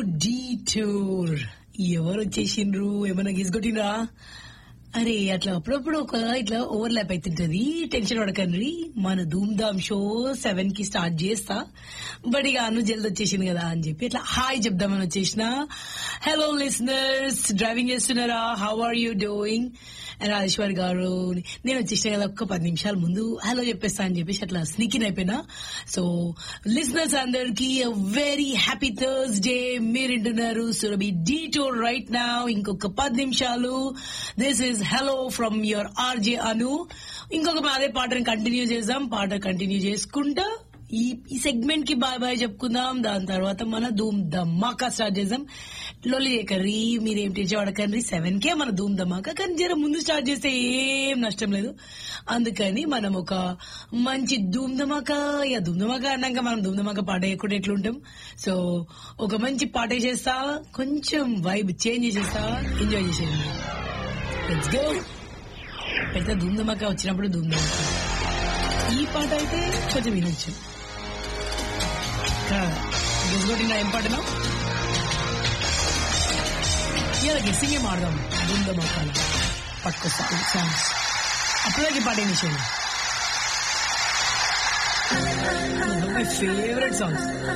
detour ఎవరు వచ్చేసిండ్రు ఏమైనా గిసుకొట్టినరా అరే అట్లా అప్పుడప్పుడు ఒక ఇట్లా ఓవర్లాప్ అవుతుంటది టెన్షన్ పడకండి మన ధూమ్ ధామ్ షో సెవెన్ కి స్టార్ట్ చేస్తా బట్ ఇక అను జల్ది వచ్చేసింది కదా అని చెప్పి ఇట్లా హాయ్ చెప్దామని వచ్చేసిన హలో లిసనర్స్ డ్రైవింగ్ చేస్తున్నారా how are you doing Rajeshwar గారు నేను వచ్చేసిన కదా ఒక్క పది నిమిషాల ముందు హలో చెప్పేస్తా అని చెప్పేసి అట్లా స్నికిన్ అయిపోయినా సో లిసనర్స్ అందరికి వెరీ హ్యాపీ థర్స్డే మీరు వింటున్నారు సురభి డీటోర్ రైట్ నా ఇంకొక పది నిమిషాలు this is hello from your RJ Anu ఇంకొక అదే పాటను కంటిన్యూ చేద్దాం పాట కంటిన్యూ చేసుకుంటా ఈ ఈ సెగ్మెంట్ కి బాయ్ బాయ్ చెప్పుకుందాం దాని తర్వాత మన ధూమ్ ధమాకా స్టార్ట్ చేద్దాం లొల్లి చేయకర్రీ మీరేం టెన్షన్ పడకండి సెవెన్ కే మన ధూమ్ ధమాకా కానీ జర ముందు స్టార్ట్ చేస్తే ఏం నష్టం లేదు అందుకని మనం ఒక మంచి ధూమ్ ధమాకా ఇక ధూమ్ ధమాకా అన్నాక మనం ధూమ్ ధమాకా పాట వేయకుండా ఎట్లుంటాం సో ఒక మంచి పాట చేస్తా కొంచెం వైబ్ చేంజ్ చేసేస్తా ఎంజాయ్ చేసేయండి లెట్స్ గో పెద్ద ధూమ్ ధమాకా వచ్చినప్పుడు ధూమ్ ధమాకా ఈ పాట అయితే కొంచెం వినొచ్చు గెస్గొట్టిన ఏం పాటను ఇలా గెస్సింగే మాడదాం ధూమ్ ధమాకాల పట్టుకొస్తా సాంగ్స్ అప్పుడే పాట ఏం విషయం మై ఫేవరెట్ సాంగ్స్